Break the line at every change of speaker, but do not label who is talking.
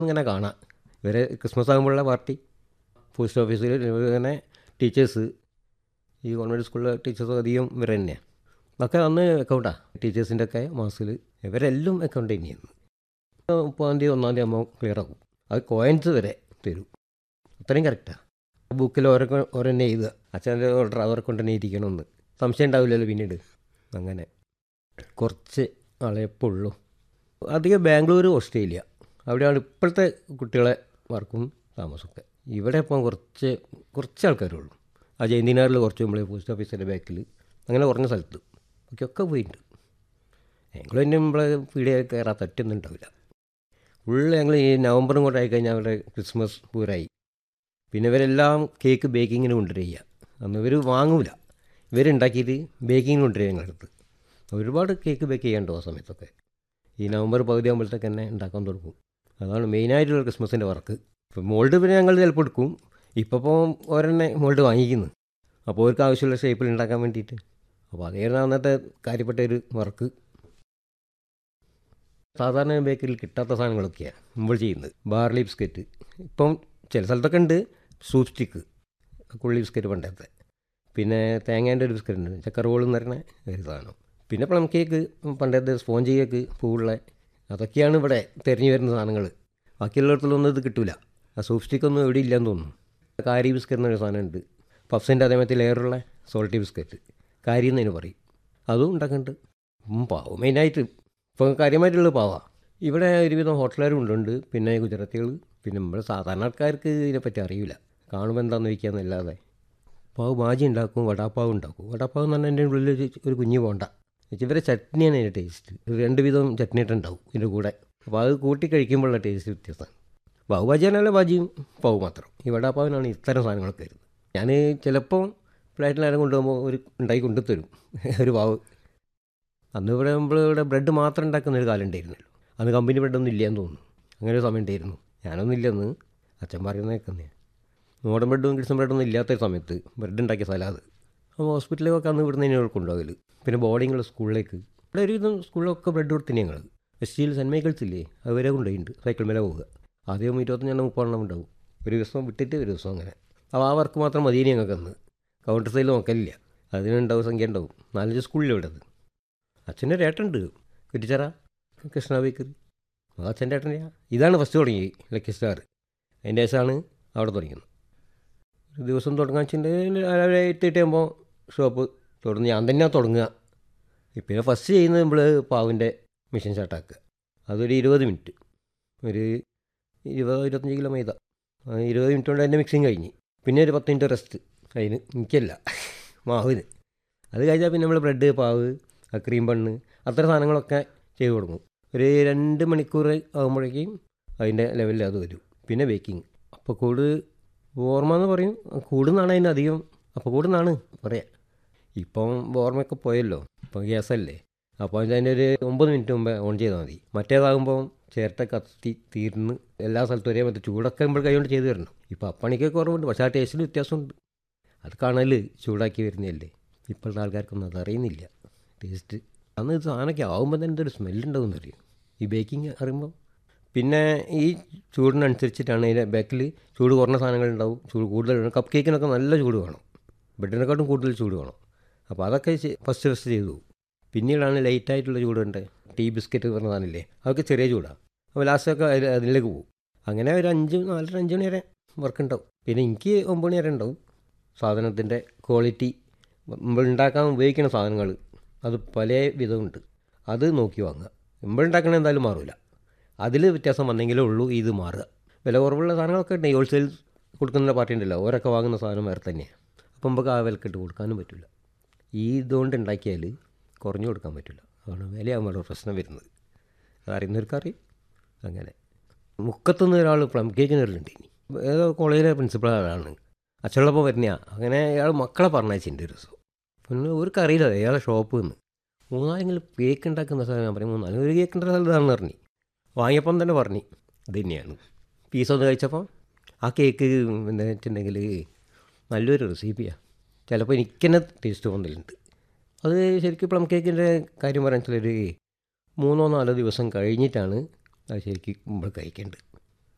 ഇങ്ങനെ കാണാം ഇവരെ ക്രിസ്മസ് ആകുമ്പോഴുള്ള പാർട്ടി പോസ്റ്റ് ഓഫീസിൽ ഇങ്ങനെ ടീച്ചേഴ്സ് ഈ ഗവൺമെൻറ് സ്കൂളിലെ ടീച്ചേഴ്സ് അധികം ഇവർ തന്നെയാണ് ഒക്കെ അന്ന് അക്കൗണ്ടാണ് ടീച്ചേഴ്സിൻ്റെ ഒക്കെ മാസത്തിൽ ഇവരെല്ലാം അക്കൗണ്ട് തന്നെയാണ് മുപ്പതാം തീയതി ഒന്നാം തീയതി ആകുമ്പോൾ ക്ലിയർ ആകും അത് കോയിൻസ് വരെ തരും അത്രയും കറക്റ്റാണ് ബുക്കിൽ ഓരോ ഓരോ തന്നെ എഴുതുക അച്ഛൻ്റെ ഓർഡർ അവരെ കൊണ്ട് തന്നെ ഇരിക്കണമെന്ന് സംശയം ഉണ്ടാവില്ലല്ലോ പിന്നീട് അങ്ങനെ കുറച്ച് ആളെ എപ്പോൾ ഉള്ളൂ അധികം ബാംഗ്ലൂർ ഓസ്ട്രേലിയ അവിടെയാണ് ഇപ്പോഴത്തെ കുട്ടികളെ വർക്കും താമസമൊക്കെ ഇവിടെ ഇപ്പം കുറച്ച് കുറച്ച് ആൾക്കാരേ ഉള്ളൂ ആ ജയന്തിനാറിൽ കുറച്ച് നമ്മൾ പോസ്റ്റ് ഓഫീസിൻ്റെ ബാക്കിൽ അങ്ങനെ കുറഞ്ഞ സ്ഥലത്ത് ബാക്കിയൊക്കെ പോയിട്ടുണ്ട് ഞങ്ങൾ തന്നെ നമ്മളെ പീടിയ കയറാൻ തറ്റൊന്നും ഉണ്ടാവില്ല ഫുള്ള് ഞങ്ങൾ ഈ നവംബറും കൂടെ ആയിക്കഴിഞ്ഞാൽ അവരുടെ ക്രിസ്മസ് പൂരായി പിന്നെ ഇവരെല്ലാം കേക്ക് ബേക്കിങ്ങിന് കൊണ്ടുവരിക അന്ന് ഇവർ വാങ്ങൂല ഇവരുണ്ടാക്കിയിട്ട് ബേക്കിങ്ങിന് കൊണ്ടുവരിക ഞങ്ങളടുത്ത് ഒരുപാട് കേക്ക് ബേക്ക് ചെയ്യാണ്ടോ ആ സമയത്തൊക്കെ ഈ നവംബർ പകുതി ആകുമ്പോഴത്തേക്ക് തന്നെ ഉണ്ടാക്കാൻ തുടങ്ങും അതാണ് മെയിനായിട്ടുള്ള ക്രിസ്മസിൻ്റെ വർക്ക് ഇപ്പോൾ മോൾഡ് പിന്നെ ഞങ്ങൾ ചിലപ്പോൾ എടുക്കും ഇപ്പോൾ ഇപ്പോൾ ഓരെന്നെ മോൾഡ് വാങ്ങിക്കുന്നു അപ്പോൾ അവർക്ക് ആവശ്യമുള്ള ഷേപ്പിൽ ഉണ്ടാക്കാൻ വേണ്ടിയിട്ട് അപ്പോൾ അതായിരുന്നു അന്നത്തെ കാര്യപ്പെട്ട ഒരു വർക്ക് സാധാരണ ബേക്കറിയിൽ കിട്ടാത്ത സാധനങ്ങളൊക്കെയാണ് നമ്മൾ ചെയ്യുന്നത് ബാർലി ബിസ്ക്കറ്റ് ഇപ്പം ചില സ്ഥലത്തൊക്കെ ഉണ്ട് സൂപ്പ് സ്റ്റിക്ക് കുള്ളി ബിസ്ക്കറ്റ് പണ്ടത്തെ പിന്നെ തേങ്ങേൻ്റെ ഒരു ബിസ്ക്കറ്റ് ഉണ്ട് ചക്കറോൾ എന്ന് പറയുന്ന ഒരു സാധനം പിന്നെ പ്ലം കേക്ക് പണ്ടത്തെ സ്പോഞ്ച് കേക്ക് പൂവുള്ള അതൊക്കെയാണ് ഇവിടെ തിരഞ്ഞു വരുന്ന സാധനങ്ങൾ ബാക്കിയുള്ളിടത്തൊന്നും ഇത് കിട്ടില്ല ആ സൂപ്പ് സ്റ്റിക്കൊന്നും ഇവിടെ ഇല്ലയെന്ന് തോന്നുന്നു കാരി ബിസ്ക്കറ്റ് എന്നൊരു സാധനമുണ്ട് പഫ്സിൻ്റെ അതേമാതിരി ലെയറുള്ള സോൾട്ടി ബിസ്ക്കറ്റ് കാരി എന്നതിന് പറയും അതും ഉണ്ടാക്കുന്നുണ്ട് പാവം മെയിനായിട്ട് ഇപ്പോൾ കാര്യമായിട്ടുള്ളത് പാവാ ഇവിടെ ഒരുവിധം ഹോട്ടലുകാരും ഉണ്ട് പിന്നെ ഗുജറാത്തികൾ പിന്നെ നമ്മുടെ സാധാരണ ആൾക്കാർക്ക് ഇതിനെപ്പറ്റി അറിയില്ല കാണുമ്പോൾ എന്താണെന്ന് ചോദിക്കാന്നല്ലാതെ പാവ് ഭാജി ഉണ്ടാക്കും വടാപ്പാവ് ഉണ്ടാക്കും വടാപ്പാവ് എന്ന് പറഞ്ഞാൽ എൻ്റെ ഉള്ളിൽ ഒരു- ഒരു കുഞ്ഞ് പോണ്ട ഇവരെ ചട്നിയാണ് അതിൻ്റെ ടേസ്റ്റ് രണ്ട് വിധം ചട്നി ഇട്ടുണ്ടാവും ഇതിൻ്റെ കൂടെ അപ്പോൾ അത് കൂട്ടി കഴിക്കുമ്പോഴുള്ള ടേസ്റ്റ് വ്യത്യാസമാണ് പാവ് ഭാജിയാണല്ലോ ഭാജിയും പാവ് മാത്രം ഈ വടാപ്പാവിനാണ് ഇത്തരം സാധനങ്ങളൊക്കെ വരുന്നത് ഞാൻ ചിലപ്പോൾ ഫ്ലൈറ്റിൽ നേരം കൊണ്ടുപോകുമ്പോൾ ഒരു ഉണ്ടാക്കി കൊണ്ടുതരും ഒരു പാവ് അന്ന് ഇവിടെ നമ്മൾ ഇവിടെ ബ്രെഡ് മാത്രം ഉണ്ടാക്കുന്ന ഒരു കാലം ഉണ്ടായിരുന്നല്ലോ അന്ന് കമ്പനി ബ്രെഡൊന്നും ഇല്ലയെന്ന് തോന്നുന്നു അങ്ങനെ ഒരു സമയം ഉണ്ടായിരുന്നു ഞാനൊന്നും ഇല്ലെന്ന് അച്ഛൻ പറയുന്നത് കേൾക്കുന്നതാണ് നോടൻ ബ്രെഡും കിഡ്സും ബ്രെഡൊന്നും ഇല്ലാത്ത സമയത്ത് ബ്രെഡ് ഉണ്ടാക്കിയ സലാദ് അപ്പോൾ ഹോസ്പിറ്റലിലൊക്കെ അന്ന് ഇവിടുന്ന് തന്നെയാണ് കൊണ്ടുപോകൽ പിന്നെ ബോർഡിങ്ങുള്ള സ്കൂളിലേക്ക് ഇവിടെ ഒരുവിധം സ്കൂളിലൊക്കെ ബ്രെഡ് കൊടുത്തിന് ഞങ്ങൾ എസ് ടിയിൽ സെൻറ്റ് മൈക്കിൾസ് ഇല്ലേ അതുവരെ കൊണ്ടുപോയിട്ടുണ്ട് സൈക്കിൾ മേലെ പോവുക ആദ്യം ഇരുപത്തഞ്ചെണ്ണം മുപ്പതെണ്ണം ഉണ്ടാവും ഒരു ദിവസം വിട്ടിട്ട് ഒരു ദിവസം അങ്ങനെ അപ്പോൾ ആ വർക്ക് മാത്രം മതി ഞങ്ങൾക്ക് അന്ന് കൗണ്ടർ സൈഡിൽ നോക്കലില്ല അതിനുണ്ടാവും സംഖ്യ ഉണ്ടാവും നാലഞ്ച് സ്കൂളിൽ ഇവിടെ അത് അച്ഛൻ്റെ ഏട്ടുണ്ട് കുറ്റിച്ചറ കൃഷ്ണ ബേക്കറി അത് അച്ഛൻ്റെ ഏട്ടനെയാ ഇതാണ് ഫസ്റ്റ് തുടങ്ങി ലക്കി സ്റ്റാർ അതിൻ്റെ ശേഷമാണ് അവിടെ തുടങ്ങിയത് ഒരു ദിവസം തുടങ്ങാൻ വെച്ചിട്ടുണ്ടെങ്കിൽ രാവിലെ എട്ട് എട്ടാകുമ്പോൾ ഷോപ്പ് തുടർന്ന് ഞാൻ തന്നെയാണ് തുടങ്ങുക പിന്നെ ഫസ്റ്റ് ചെയ്യുന്നത് നമ്മൾ പാവിൻ്റെ മെഷീൻ സ്റ്റാർട്ടാക്കുക അതൊരു ഇരുപത് മിനിറ്റ് ഒരു ഇരുപത് ഇരുപത്തഞ്ച് കിലോ മൈദ ആ ഇരുപത് മിനിറ്റ് കൊണ്ട് അതിൻ്റെ മിക്സിങ് കഴിഞ്ഞ് പിന്നെ ഒരു പത്ത് മിനിറ്റ് റെസ്റ്റ് അതിന് എനിക്കല്ല മാവിന് അത് കഴിഞ്ഞാൽ പിന്നെ നമ്മൾ ബ്രെഡ് പാവ് ആ ക്രീം ബണ്ണ് അത്ര സാധനങ്ങളൊക്കെ ചെയ്ത് കൊടുക്കും ഒരു രണ്ട് മണിക്കൂർ ആകുമ്പോഴേക്കും അതിൻ്റെ ലെവലിൽ അത് വരും പിന്നെ ബേക്കിംഗ് അപ്പോൾ കൂട് ഓർമ്മ എന്ന് പറയും കൂടുന്നാണ് അതിന് അധികം അപ്പോൾ കൂടുന്നാണ് പറയാം ഇപ്പം ഓർമ്മയൊക്കെ പോയല്ലോ ഇപ്പം ഗ്യാസല്ലേ അപ്പോൾ അതിൻ്റെ ഒരു ഒമ്പത് മിനിറ്റ് മുമ്പേ ഓൺ ചെയ്താൽ മതി മറ്റേതാകുമ്പോൾ ചിരട്ട കത്തി തീർന്ന് എല്ലാ സ്ഥലത്തും ഒരേ മറ്റേ ചൂടൊക്കെ നമ്മൾ കൈകൊണ്ട് ചെയ്ത് തരണം ഇപ്പോൾ അപ്പണിക്ക് കുറവുണ്ട് പക്ഷേ ആ ടേസ്റ്റിന് വ്യത്യാസമുണ്ട് അത് കാണൽ ചൂടാക്കി വരുന്നതല്ലേ ഇപ്പോഴത്തെ ആൾക്കാർക്കൊന്നും അത് അറിയുന്നില്ല ടേസ്റ്റ് അന്ന് ഇത് സാധനമൊക്കെ ആകുമ്പോൾ തന്നെ എന്തൊരു സ്മെല്ലുണ്ടാവും അറിയും ഈ ബേക്കിംഗ് അറിയുമ്പോൾ പിന്നെ ഈ ചൂടിനനുസരിച്ചിട്ടാണ് ഇതിൻ്റെ ബാക്കിൽ ചൂട് കുറഞ്ഞ സാധനങ്ങളുണ്ടാവും ചൂട് കൂടുതൽ വേണം കപ്പ് കേക്കിനൊക്കെ നല്ല ചൂട് വേണം ബ്രെഡിനെക്കാട്ടും കൂടുതൽ ചൂട് വേണം അപ്പോൾ അതൊക്കെ ഫസ്റ്റ് ഫസ്റ്റ് ചെയ്തു പിന്നീടാണ് ലൈറ്റായിട്ടുള്ള ചൂടുണ്ട് ടീ ബിസ്ക്കറ്റ് പറഞ്ഞ സാധനമില്ലേ അതൊക്കെ ചെറിയ ചൂടാണ് അപ്പോൾ ലാസ്റ്റൊക്കെ അതിൽ അതിലേക്ക് പോകും അങ്ങനെ ഒരു അഞ്ച് നാലര അഞ്ച് മണി വരെ വർക്ക് ഉണ്ടാവും പിന്നെ എനിക്ക് ഒമ്പത് മണി വരെ ഉണ്ടാവും സാധനത്തിൻ്റെ ക്വാളിറ്റി നമ്മൾ ഉണ്ടാക്കാൻ ഉപയോഗിക്കുന്ന സാധനങ്ങൾ അത് പല വിധമുണ്ട് അത് നോക്കി വാങ്ങുക നമ്മൾ ഉണ്ടാക്കണ എന്തായാലും മാറില്ല അതിൽ വ്യത്യാസം വന്നെങ്കിലേ ഉള്ളൂ ഇത് മാറുക വില കുറവുള്ള സാധനങ്ങളൊക്കെ ഉണ്ട് ഹോൾസെയിൽ കൊടുക്കുന്ന പാർട്ടി ഉണ്ടല്ലോ ഓരൊക്കെ വാങ്ങുന്ന സാധനം വേറെ തന്നെയാണ് അപ്പം നമുക്ക് ആ വിലക്കിട്ട് കൊടുക്കാനും പറ്റില്ല ഈ ഇതുകൊണ്ട് ഉണ്ടാക്കിയാൽ കുറഞ്ഞു കൊടുക്കാൻ പറ്റില്ല അതാണ് വിലയാകുമ്പോൾ പ്രശ്നം വരുന്നത് അറിയുന്നവർക്ക് അറിയും അങ്ങനെ മുക്കത്തുനിന്ന് ഒരാൾ പ്ലം കേക്കിന് വരുന്നുണ്ട് ഇനി ഏതോ കോളേജിലെ പ്രിൻസിപ്പൾ ആളാണ് അച്ഛനുള്ളപ്പോൾ വരുന്നതാണ് അങ്ങനെ അയാൾ മക്കളെ പറഞ്ഞയച്ചിട്ടുണ്ട് ഒരു ദിവസം പിന്നെ ഒരു അറിയില്ല അയാളെ ഷോപ്പ് നിന്ന് മൂന്നാലെങ്കിലും കേക്ക് ഉണ്ടാക്കുന്ന സ്ഥലം ഞാൻ പറയും മൂന്നാലും ഒരു കേക്ക് ഉണ്ടാക്കുന്ന സ്ഥലത്താണെന്ന് പറഞ്ഞു വാങ്ങിയപ്പം തന്നെ പറഞ്ഞു ഇത് തന്നെയാണ് പീസ് ഒന്ന് കഴിച്ചപ്പോൾ ആ കേക്ക് എന്താ വെച്ചിട്ടുണ്ടെങ്കിൽ നല്ലൊരു റെസിപ്പിയാണ് ചിലപ്പോൾ എനിക്ക് തന്നെ ടേസ്റ്റ് തോന്നലുണ്ട് അത് ശരിക്കും പ്ലം കേക്കിൻ്റെ കാര്യം പറയാൻ വെച്ചാൽ ഒരു മൂന്നോ നാലോ ദിവസം കഴിഞ്ഞിട്ടാണ് അത് ശരിക്കും നമ്മൾ കഴിക്കേണ്ടത്